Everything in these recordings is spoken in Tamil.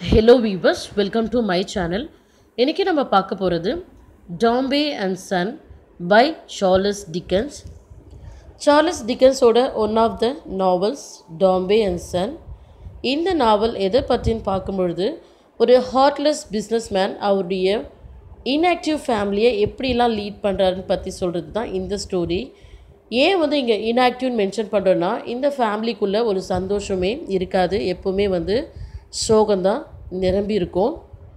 hello viewers welcome to my channel இன்றைக்கி நம்ம பார்க்க போகிறது Dombey and son by Charles Dickens Charles டிக்கன்ஸோட one of the novels Dombey and son இந்த நாவல் எதை பற்றின்னு பார்க்கும்பொழுது ஒரு ஹார்ட்லெஸ் பிஸ்னஸ்மேன் அவருடைய இன்ஆக்டிவ் ஃபேமிலியை எப்படிலாம் லீட் பண்ணுறாருன்னு பற்றி சொல்கிறது தான் இந்த ஸ்டோரி ஏன் வந்து இங்கே இன்ஆக்டிவ்னு மென்ஷன் பண்ணுறோன்னா இந்த ஃபேமிலிக்குள்ளே ஒரு சந்தோஷமே இருக்காது எப்போவுமே வந்து சோகம்தான் நிரம்பி இருக்கும்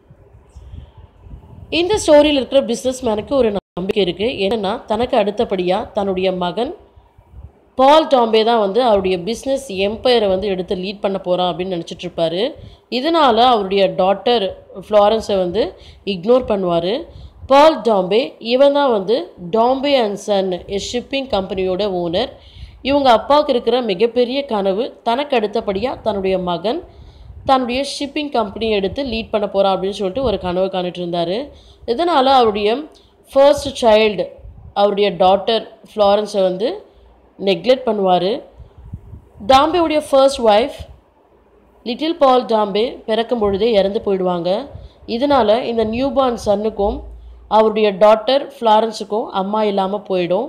இந்த ஸ்டோரியில் இருக்கிற பிஸ்னஸ் மேனுக்கு ஒரு நம்பிக்கை இருக்குது என்னென்னா தனக்கு அடுத்தபடியாக தன்னுடைய மகன் பால் டாம்பே தான் வந்து அவருடைய பிஸ்னஸ் எம்பையரை வந்து எடுத்து லீட் பண்ண போகிறான் அப்படின்னு நினச்சிட்டு இருப்பாரு இதனால் அவருடைய டாட்டர் ஃப்ளாரன்ஸை வந்து இக்னோர் பண்ணுவார் பால் டாம்பே இவன் தான் வந்து டாம்பே அண்ட் சன் ஷிப்பிங் கம்பெனியோட ஓனர் இவங்க அப்பாவுக்கு இருக்கிற மிகப்பெரிய கனவு தனக்கு அடுத்தபடியாக தன்னுடைய மகன் தன்னுடைய ஷிப்பிங் கம்பெனியை எடுத்து லீட் பண்ண போகிறான் அப்படின்னு சொல்லிட்டு ஒரு கனவு காணிட்டு இருந்தார் இதனால் அவருடைய ஃபர்ஸ்ட் சைல்டு அவருடைய டாட்டர் ஃப்ளாரன்ஸை வந்து நெக்லெக்ட் பண்ணுவார் டாம்பேவுடைய first wife little Paul Dombey பிறக்கும் பொழுதே இறந்து போயிடுவாங்க இதனால் இந்த நியூபார்ன் சன்னுக்கும் அவருடைய டாட்டர் ஃப்ளாரன்ஸுக்கும் அம்மா இல்லாமல் போயிடும்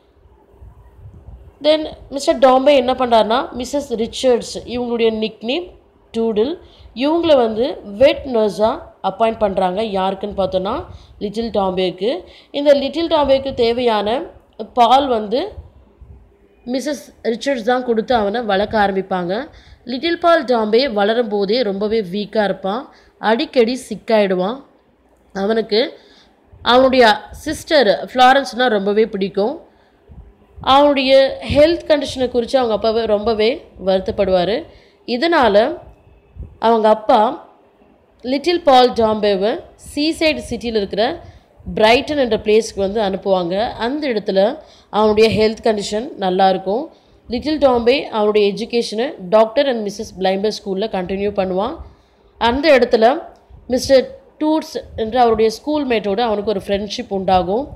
தென் மிஸ்டர் டாம்பே என்ன பண்ணுறாருனா மிஸ்ஸஸ் ரிச்சர்ட்ஸ் இவங்களுடைய நிக்னேம் டூடில் இவங்கள வந்து வெட் நர்ஸாக அப்பாயிண்ட் பண்ணுறாங்க யாருக்குன்னு பார்த்தோன்னா லிட்டில் டாம்பேக்கு இந்த லிட்டில் டாம்பேக்கு தேவையான பால் வந்து மிஸ்ஸஸ் ரிச்சர்ட்ஸ் தான் கொடுத்து அவனை வளர்க்க ஆரம்பிப்பாங்க லிட்டில் பால் டாம்பே வளரும் போதே ரொம்பவே வீக்காக இருப்பான் அடிக்கடி சிக்காயிடுவான் அவனுக்கு அவனுடைய சிஸ்டர் ஃப்ளாரன்ஸ்னால் ரொம்பவே பிடிக்கும் அவனுடைய ஹெல்த் கண்டிஷனை குறித்து அவங்க அப்பாவை ரொம்பவே வருத்தப்படுவார் இதனால் அவங்க அப்பா லிட்டில் பால் ஜாம்பேவை சீசைடு சிட்டியில் இருக்கிற பிரைட்டன் என்ற பிளேஸ்க்கு வந்து அனுப்புவாங்க அந்த இடத்துல அவனுடைய ஹெல்த் கண்டிஷன் நல்லாயிருக்கும் லிட்டில் டாம்பே அவனுடைய எஜுகேஷனை டாக்டர் அண்ட் மிஸ்ஸஸ் பிளைம்பர் ஸ்கூலில் கண்டினியூ பண்ணுவான் அந்த இடத்துல மிஸ்டர் டூட்ஸ் என்ற அவருடைய ஸ்கூல்மேட்டோட அவனுக்கு ஒரு ஃப்ரெண்ட்ஷிப் உண்டாகும்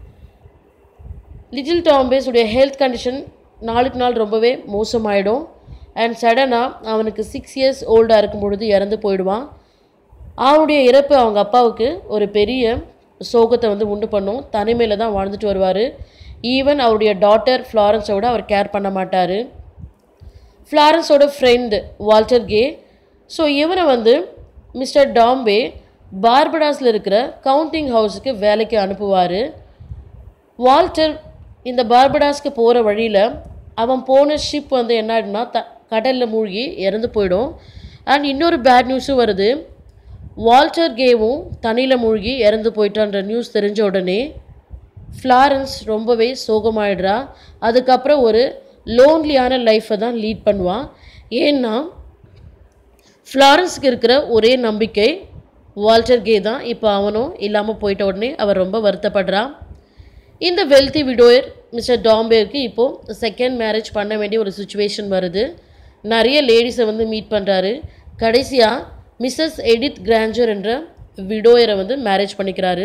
லிட்டில் டாம்பேஸுடைய ஹெல்த் கண்டிஷன் நாளுக்கு நாள் ரொம்பவே மோசமாயிடும் அண்ட் சடனாக அவனுக்கு சிக்ஸ் இயர்ஸ் ஓல்டாக இருக்கும் பொழுது இறந்து போயிடுவான் அவனுடைய இறப்பு அவங்க அப்பாவுக்கு ஒரு பெரிய சோகத்தை வந்து உண்டு பண்ணும் தனிமையில் தான் வாழ்ந்துட்டு வருவார் ஈவன் அவருடைய டாட்டர் ஃப்ளாரன்ஸோட அவர் கேர் பண்ண மாட்டார் ஃப்ளாரன்ஸோட ஃப்ரெண்டு வால்டர் கே ஸோ இவனை வந்து மிஸ்டர் டாம்பே பார்படாஸில் இருக்கிற கவுண்டிங் ஹவுஸுக்கு வேலைக்கு அனுப்புவார் வால்டர் இந்த பார்படாஸ்க்கு போகிற வழியில் அவன் போன ஷிப் வந்து என்ன ஆகிடுனா த கடலில் மூழ்கி இறந்து போயிடும் அண்ட் இன்னொரு பேட் நியூஸும் வருது வால்டர் கேவும் தண்ணியில் மூழ்கி இறந்து போயிட்டான்ற நியூஸ் தெரிஞ்ச உடனே ஃப்ளாரன்ஸ் ரொம்பவே சோகமாயிடுறா அதுக்கப்புறம் ஒரு லோன்லியான லைஃப்பை தான் லீட் பண்ணுவான் ஏன்னா ஃப்ளாரன்ஸுக்கு இருக்கிற ஒரே நம்பிக்கை வால்டர் கே தான் இப்போ அவனும் இல்லாமல் போயிட்ட உடனே அவர் ரொம்ப வருத்தப்படுறான் இந்த வெல்தி விடோயர் மிஸ்டர் டாம்பேவுக்கு இப்போது செகண்ட் மேரேஜ் பண்ண வேண்டிய ஒரு சுச்சுவேஷன் வருது நிறைய லேடிஸை வந்து மீட் பண்ணுறாரு கடைசியாக மிஸ்ஸஸ் எடித் கிராஞ்சர் என்ற விடோயரை வந்து மேரேஜ் பண்ணிக்கிறாரு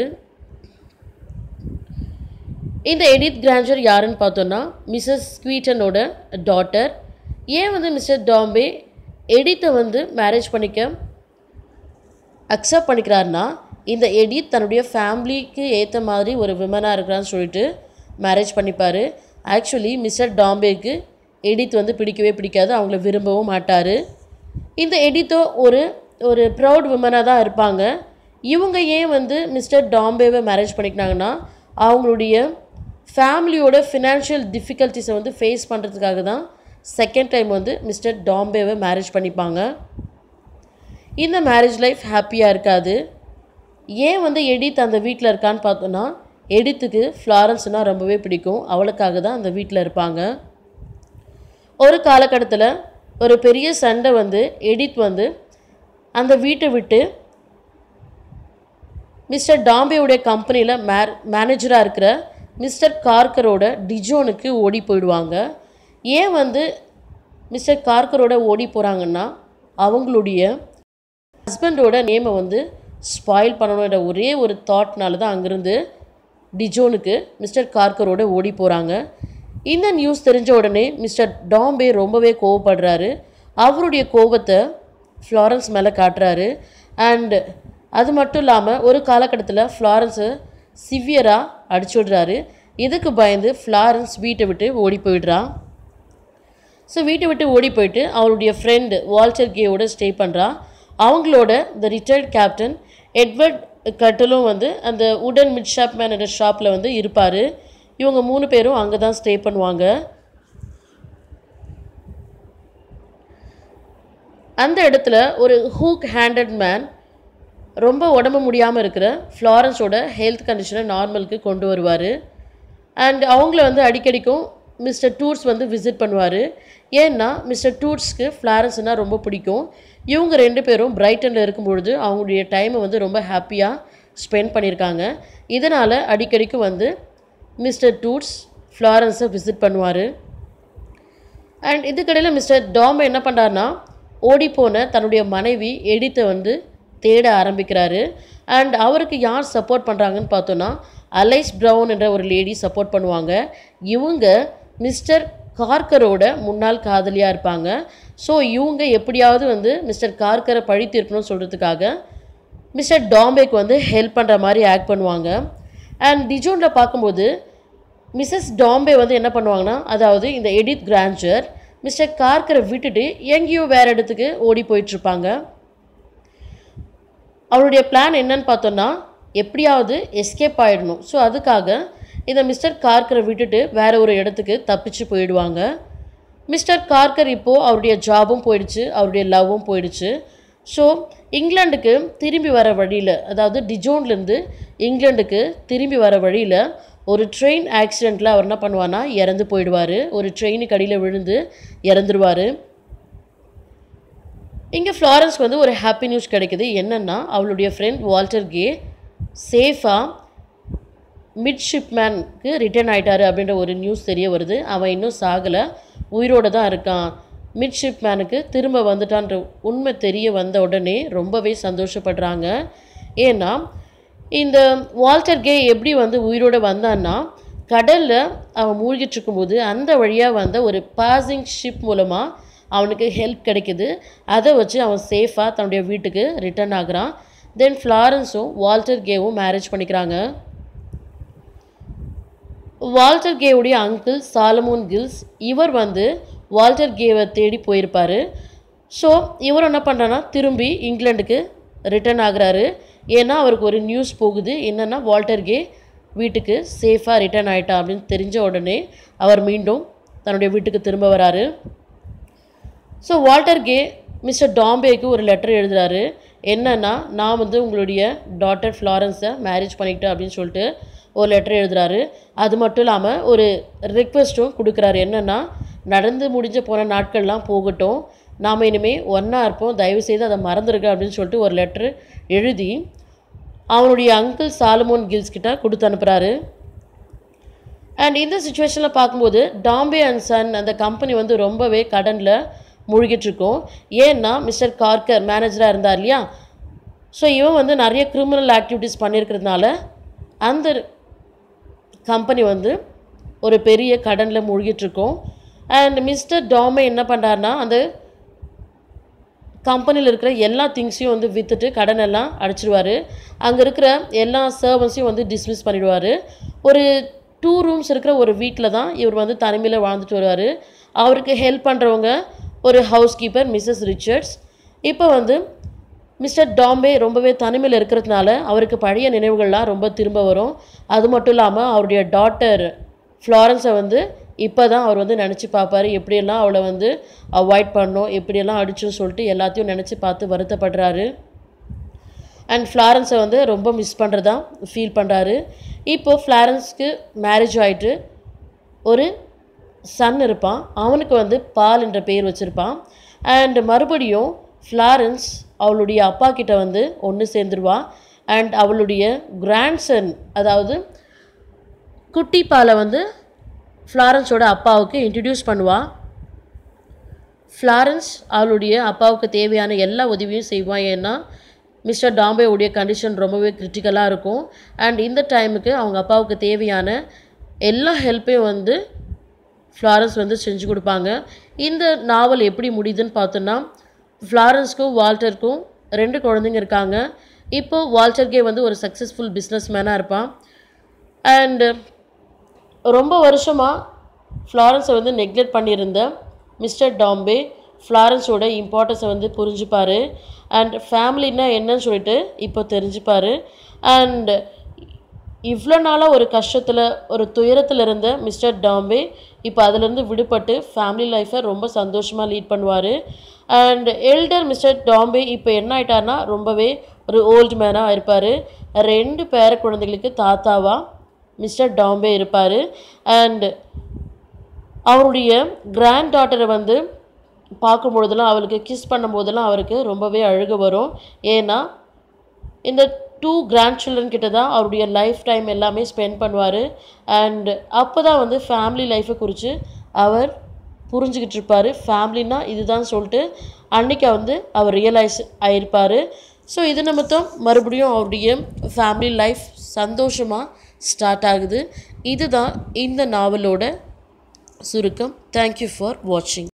இந்த எடித் கிராஞ்சர் யாருன்னு பார்த்தோன்னா மிஸ்ஸஸ் ஸ்வீட்டனோட டாட்டர் ஏன் வந்து மிஸ்டர் டாம்பே எடித்தை வந்து மேரேஜ் பண்ணிக்க அக்செப்ட் பண்ணிக்கிறாருன்னா இந்த எடித் தன்னுடைய ஃபேமிலிக்கு ஏற்ற மாதிரி ஒரு விமனாக இருக்கிறான்னு சொல்லிட்டு மேரேஜ் பண்ணிப்பார் ஆக்சுவலி மிஸ்டர் டாம்பேக்கு எடித் வந்து பிடிக்கவே பிடிக்காது அவங்கள விரும்பவும் மாட்டார் இந்த எடித்தோ ஒரு ஒரு ப்ரௌட் விமனாக தான் இருப்பாங்க இவங்க ஏன் வந்து மிஸ்டர் டாம்பேவை மேரேஜ் பண்ணிக்கினாங்கன்னா அவங்களுடைய ஃபேமிலியோட ஃபினான்ஷியல் டிஃபிகல்ட்டிஸை வந்து ஃபேஸ் பண்ணுறதுக்காக தான் செகண்ட் டைம் வந்து மிஸ்டர் டாம்பேவை மேரேஜ் பண்ணிப்பாங்க இந்த மேரேஜ் லைஃப் ஹாப்பியாக இருக்காது ஏன் வந்து எடித் அந்த வீட்டில் இருக்கான்னு பார்த்தோன்னா எடித்துக்கு ஃப்ளாரன்ஸ்னால் ரொம்பவே பிடிக்கும் அவளுக்காக தான் அந்த வீட்டில் இருப்பாங்க ஒரு காலகட்டத்தில் ஒரு பெரிய சண்டை வந்து எடித் வந்து அந்த வீட்டை விட்டு மிஸ்டர் டாம்பேவுடைய கம்பெனியில் மேர் மேனேஜராக இருக்கிற மிஸ்டர் கார்கரோட டிஜோனுக்கு ஓடி போயிடுவாங்க ஏன் வந்து மிஸ்டர் கார்கரோட ஓடி போகிறாங்கன்னா அவங்களுடைய ஹஸ்பண்டோட நேமை வந்து ஸ்பாயில் பண்ணணுன்ற ஒரே ஒரு தாட்னால தான் அங்கேருந்து டிஜோனுக்கு மிஸ்டர் கார்கரோட ஓடி போகிறாங்க இந்த நியூஸ் தெரிஞ்ச உடனே மிஸ்டர் டாம்பே ரொம்பவே கோவப்படுறாரு அவருடைய கோபத்தை ஃப்ளாரன்ஸ் மேலே காட்டுறாரு அண்ட் அது மட்டும் இல்லாமல் ஒரு காலகட்டத்தில் ஃப்ளாரன்ஸை சிவியராக அடிச்சு விடுறாரு இதுக்கு பயந்து ஃப்ளாரன்ஸ் வீட்டை விட்டு ஓடி போயிடுறா ஸோ வீட்டை விட்டு ஓடி போயிட்டு அவருடைய ஃப்ரெண்டு வால்டர் கேவோட ஸ்டே பண்ணுறா அவங்களோட த ரிட்டையர்ட் கேப்டன் எட்வர்ட் கட்டலும் வந்து அந்த உடன் மிட் ஷாப் மேனோட ஷாப்பில் வந்து இருப்பார் இவங்க மூணு பேரும் அங்கே தான் ஸ்டே பண்ணுவாங்க அந்த இடத்துல ஒரு ஹூக் ஹேண்டட் மேன் ரொம்ப உடம்பு முடியாமல் இருக்கிற ஃப்ளாரன்ஸோட ஹெல்த் கண்டிஷனை நார்மலுக்கு கொண்டு வருவார் அண்ட் அவங்கள வந்து அடிக்கடிக்கும் மிஸ்டர் டூர்ஸ் வந்து விசிட் பண்ணுவார் ஏன்னா மிஸ்டர் டூர்ஸ்க்கு ஃப்ளாரன்ஸ்னால் ரொம்ப பிடிக்கும் இவங்க ரெண்டு பேரும் பிரைட்டனில் இருக்கும்பொழுது அவங்களுடைய டைமை வந்து ரொம்ப ஹாப்பியாக ஸ்பெண்ட் பண்ணியிருக்காங்க இதனால் அடிக்கடிக்கு வந்து மிஸ்டர் டூர்ஸ் ஃப்ளாரன்ஸை விசிட் பண்ணுவார் அண்ட் இதுக்கடையில் மிஸ்டர் டாம் என்ன பண்ணுறாருனா ஓடிப்போன தன்னுடைய மனைவி எடித்தை வந்து தேட ஆரம்பிக்கிறாரு அண்ட் அவருக்கு யார் சப்போர்ட் பண்ணுறாங்கன்னு பார்த்தோன்னா அலைஸ் ப்ரவுன் என்ற ஒரு லேடி சப்போர்ட் பண்ணுவாங்க இவங்க மிஸ்டர் கார்க்கரோட முன்னாள் காதலியாக இருப்பாங்க ஸோ இவங்க எப்படியாவது வந்து மிஸ்டர் கார்க்கரை பழி தீர்க்கணும்னு சொல்கிறதுக்காக மிஸ்டர் டாம்பேக்கு வந்து ஹெல்ப் பண்ணுற மாதிரி ஆக்ட் பண்ணுவாங்க அண்ட் டிஜோனில் பார்க்கும்போது மிஸ்ஸஸ் டாம்பே வந்து என்ன பண்ணுவாங்கன்னா அதாவது இந்த எடித் கிராஞ்சர் மிஸ்டர் கார்க்கரை விட்டுட்டு எங்கேயோ வேறு இடத்துக்கு ஓடி போயிட்டுருப்பாங்க அவருடைய பிளான் என்னன்னு பார்த்தோன்னா எப்படியாவது எஸ்கேப் ஆகிடணும் ஸோ அதுக்காக இந்த மிஸ்டர் கார்க்கரை விட்டுட்டு வேற ஒரு இடத்துக்கு தப்பிச்சு போயிடுவாங்க மிஸ்டர் கார்க்கர் இப்போது அவருடைய ஜாபும் போயிடுச்சு அவருடைய லவ்வும் போயிடுச்சு ஸோ இங்கிலாந்துக்கு திரும்பி வர வழியில் அதாவது டிஜோன்லேருந்து இங்கிலாந்துக்கு திரும்பி வர வழியில் ஒரு ட்ரெயின் ஆக்சிடெண்ட்டில் அவர் என்ன பண்ணுவார்னா இறந்து போயிடுவார் ஒரு ட்ரெயினுக்கு அடியில் விழுந்து இறந்துருவார் இங்கே ஃப்ளாரன்ஸ்க்கு வந்து ஒரு ஹாப்பி நியூஸ் கிடைக்குது என்னென்னா அவளுடைய ஃப்ரெண்ட் வால்டர் கே சேஃபாக மிட்ஷிப்மேனுக்கு ரிட்டர்ன் ஆயிட்டாரு அப்படின்ற ஒரு நியூஸ் தெரிய வருது அவன் இன்னும் சாகலை உயிரோடு தான் இருக்கான் மிட்ஷிப்மேனுக்கு திரும்ப வந்துட்டான்ற உண்மை தெரிய வந்த உடனே ரொம்பவே சந்தோஷப்படுறாங்க ஏன்னா இந்த வால்டர் கே எப்படி வந்து உயிரோடு வந்தான்னா கடலில் அவன் மூழ்கிட்டு இருக்கும்போது அந்த வழியாக வந்த ஒரு பாசிங் ஷிப் மூலமாக அவனுக்கு ஹெல்ப் கிடைக்குது அதை வச்சு அவன் சேஃபாக தன்னுடைய வீட்டுக்கு ரிட்டர்ன் ஆகுறான் தென் ஃப்ளாரன்ஸும் வால்டர் கேவும் மேரேஜ் பண்ணிக்கிறாங்க வால்டர் கேவுடைய அங்கிள் சாலமோன் கில்ஸ் இவர் வந்து வால்டர் கேவை தேடி போயிருப்பார் ஸோ இவர் என்ன பண்ணுறான்னா திரும்பி இங்கிலாந்துக்கு ரிட்டர்ன் ஆகுறாரு ஏன்னா அவருக்கு ஒரு நியூஸ் போகுது என்னென்னா வால்டர் கே வீட்டுக்கு சேஃபாக ரிட்டர்ன் ஆயிட்டா அப்படின்னு தெரிஞ்ச உடனே அவர் மீண்டும் தன்னுடைய வீட்டுக்கு திரும்ப வராரு ஸோ வால்டர் கே மிஸ்டர் டாம்பேக்கு ஒரு லெட்டர் எழுதுறாரு என்னன்னா நான் வந்து உங்களுடைய டாட்டர் ஃப்ளாரன்ஸை மேரேஜ் பண்ணிக்கிட்டேன் அப்படின்னு சொல்லிட்டு ஒரு லெட்டர் எழுதுறாரு அது மட்டும் இல்லாமல் ஒரு ரிக்வெஸ்ட்டும் கொடுக்குறாரு என்னென்னா நடந்து முடிஞ்ச போன நாட்கள்லாம் போகட்டும் நாம் இனிமேல் ஒன்றா இருப்போம் தயவுசெய்து அதை மறந்துருக்க அப்படின்னு சொல்லிட்டு ஒரு லெட்ரு எழுதி அவனுடைய அங்கிள் சாலமோன் கில்ஸ் கிட்ட கொடுத்து அனுப்புகிறாரு அண்ட் இந்த சுச்சுவேஷனில் பார்க்கும்போது டாம்பே அண்ட் சன் அந்த கம்பெனி வந்து ரொம்பவே கடனில் மூழ்கிட்டுருக்கோம் ஏன்னா மிஸ்டர் கார்கர் மேனேஜராக இருந்தார் இல்லையா ஸோ இவன் வந்து நிறைய கிரிமினல் ஆக்டிவிட்டீஸ் பண்ணியிருக்கிறதுனால அந்த கம்பெனி வந்து ஒரு பெரிய கடனில் மூழ்கிட்டுருக்கோம் அண்ட் மிஸ்டர் டாமே என்ன பண்ணுறாருனா அந்த கம்பெனியில் இருக்கிற எல்லா திங்ஸையும் வந்து விற்றுட்டு கடன் எல்லாம் அடைச்சிடுவார் அங்கே இருக்கிற எல்லா சர்வன்ஸையும் வந்து டிஸ்மிஸ் பண்ணிடுவார் ஒரு டூ ரூம்ஸ் இருக்கிற ஒரு வீட்டில் தான் இவர் வந்து தனிமையில் வாழ்ந்துட்டு வருவார் அவருக்கு ஹெல்ப் பண்ணுறவங்க ஒரு ஹவுஸ் கீப்பர் மிஸ்ஸஸ் ரிச்சர்ட்ஸ் இப்போ வந்து மிஸ்டர் டாம்பே ரொம்பவே தனிமையில் இருக்கிறதுனால அவருக்கு பழைய நினைவுகள்லாம் ரொம்ப திரும்ப வரும் அது மட்டும் இல்லாமல் அவருடைய டாட்டர் ஃப்ளாரன்ஸை வந்து இப்போ தான் அவர் வந்து நினச்சி பார்ப்பாரு எப்படியெல்லாம் அவளை வந்து அவாய்ட் பண்ணோம் எப்படியெல்லாம் அடிச்சுன்னு சொல்லிட்டு எல்லாத்தையும் நினச்சி பார்த்து வருத்தப்படுறாரு அண்ட் ஃப்ளாரன்ஸை வந்து ரொம்ப மிஸ் பண்ணுறதா ஃபீல் பண்ணுறாரு இப்போது ஃப்ளாரன்ஸ்க்கு மேரேஜ் ஆகிட்டு ஒரு சன் இருப்பான் அவனுக்கு வந்து பால் என்ற பெயர் வச்சுருப்பான் அண்ட் மறுபடியும் ஃப்ளாரன்ஸ் அவளுடைய அப்பா கிட்ட வந்து ஒன்று சேர்ந்துருவா அண்ட் அவளுடைய கிராண்ட்சன் அதாவது குட்டி பாலை வந்து ஃப்ளாரன்ஸோட அப்பாவுக்கு இன்ட்ரடியூஸ் பண்ணுவா ஃப்ளாரன்ஸ் அவளுடைய அப்பாவுக்கு தேவையான எல்லா உதவியும் செய்வான் ஏன்னா மிஸ்டர் டாம்பேவுடைய கண்டிஷன் ரொம்பவே கிரிட்டிக்கலாக இருக்கும் அண்ட் இந்த டைமுக்கு அவங்க அப்பாவுக்கு தேவையான எல்லா ஹெல்ப்பையும் வந்து ஃப்ளாரன்ஸ் வந்து செஞ்சு கொடுப்பாங்க இந்த நாவல் எப்படி முடியுதுன்னு பார்த்தோன்னா ஃப்ளாரன்ஸ்க்கும் வால்டருக்கும் ரெண்டு குழந்தைங்க இருக்காங்க இப்போ வால்டர்கே வந்து ஒரு சக்ஸஸ்ஃபுல் பிஸ்னஸ் மேனாக இருப்பான் அண்டு ரொம்ப வருஷமாக ஃப்ளாரன்ஸை வந்து நெக்லெக்ட் பண்ணியிருந்த மிஸ்டர் டாம்பே ஃப்ளாரன்ஸோட இம்பார்ட்டன்ஸை வந்து புரிஞ்சுப்பார் அண்ட் ஃபேமிலின்னா என்னன்னு சொல்லிட்டு இப்போ தெரிஞ்சுப்பார் அண்ட் இவ்வளோ நாளாக ஒரு கஷ்டத்தில் ஒரு துயரத்தில் இருந்த மிஸ்டர் டாம்பே இப்போ அதிலேருந்து விடுபட்டு ஃபேமிலி லைஃப்பை ரொம்ப சந்தோஷமாக லீட் பண்ணுவார் அண்ட் எல்டர் மிஸ்டர் டாம்பே இப்போ என்ன ஆயிட்டார்னா ரொம்பவே ஒரு ஓல்டு மேனாக இருப்பார் ரெண்டு பேர குழந்தைகளுக்கு தாத்தாவாக மிஸ்டர் டாம்பே இருப்பார் அண்ட் அவருடைய கிராண்ட் டாட்டரை வந்து பார்க்கும்பொழுதெல்லாம் அவளுக்கு கிஸ் பண்ணும்போதெல்லாம் அவருக்கு ரொம்பவே அழுக வரும் ஏன்னா இந்த டூ கிராண்ட் சில்ட்ரன் கிட்ட தான் அவருடைய லைஃப் டைம் எல்லாமே ஸ்பெண்ட் பண்ணுவார் அண்ட் அப்போ தான் வந்து ஃபேமிலி லைஃப்பை குறித்து அவர் புரிஞ்சுக்கிட்டு இருப்பார் ஃபேமிலினா இதுதான் சொல்லிட்டு அன்னைக்கு வந்து அவர் ரியலைஸ் ஆயிருப்பார் ஸோ இது நிமித்தம் மறுபடியும் அவருடைய ஃபேமிலி லைஃப் சந்தோஷமாக ஸ்டார்ட் ஆகுது இதுதான் இந்த நாவலோட சுருக்கம் தேங்க்யூ ஃபார் வாட்சிங்